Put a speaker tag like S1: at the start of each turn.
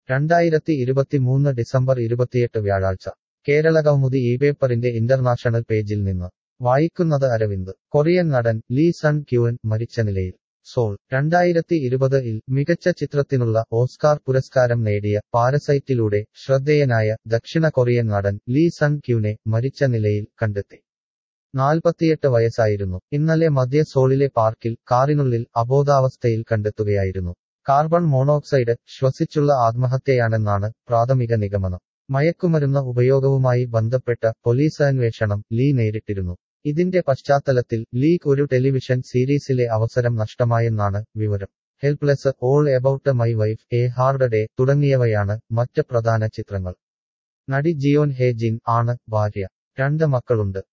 S1: രണ്ടായിരത്തി ഇരുപത്തിമൂന്ന് ഡിസംബർ ഇരുപത്തിയെട്ട് വ്യാഴാഴ്ച കേരളകൗമുദി ഈ പേപ്പറിന്റെ ഇന്റർനാഷണൽ പേജിൽ നിന്ന് വായിക്കുന്നത് അരവിന്ദ് കൊറിയൻ നടൻ ലീ സൺ ക്യുവൻ മരിച്ച നിലയിൽ സോൾ രണ്ടായിരത്തി ഇരുപത് ഇൽ മികച്ച ചിത്രത്തിനുള്ള ഓസ്കാർ പുരസ്കാരം നേടിയ പാരസൈറ്റിലൂടെ ശ്രദ്ധേയനായ ദക്ഷിണ കൊറിയൻ നടൻ ലീ സൺ ക്യുനെ മരിച്ച നിലയിൽ കണ്ടെത്തി നാൽപ്പത്തിയെട്ട് വയസ്സായിരുന്നു ഇന്നലെ മധ്യ സോളിലെ പാർക്കിൽ കാറിനുള്ളിൽ അബോധാവസ്ഥയിൽ കണ്ടെത്തുകയായിരുന്നു കാർബൺ മോണോക്സൈഡ് ശ്വസിച്ചുള്ള ആത്മഹത്യയാണെന്നാണ് പ്രാഥമിക നിഗമനം മയക്കുമരുന്ന് ഉപയോഗവുമായി ബന്ധപ്പെട്ട പോലീസ് അന്വേഷണം ലീ നേരിട്ടിരുന്നു ഇതിന്റെ പശ്ചാത്തലത്തിൽ ലീഗ് ഒരു ടെലിവിഷൻ സീരീസിലെ അവസരം നഷ്ടമായെന്നാണ് വിവരം helpless all about my wife a hard day തുടങ്ങിയവയാണ് മറ്റ് പ്രധാന ചിത്രങ്ങൾ നടി ജിയോൻ ഹേ ജിൻ ആണ് ഭാര്യ രണ്ട് മക്കളുണ്ട്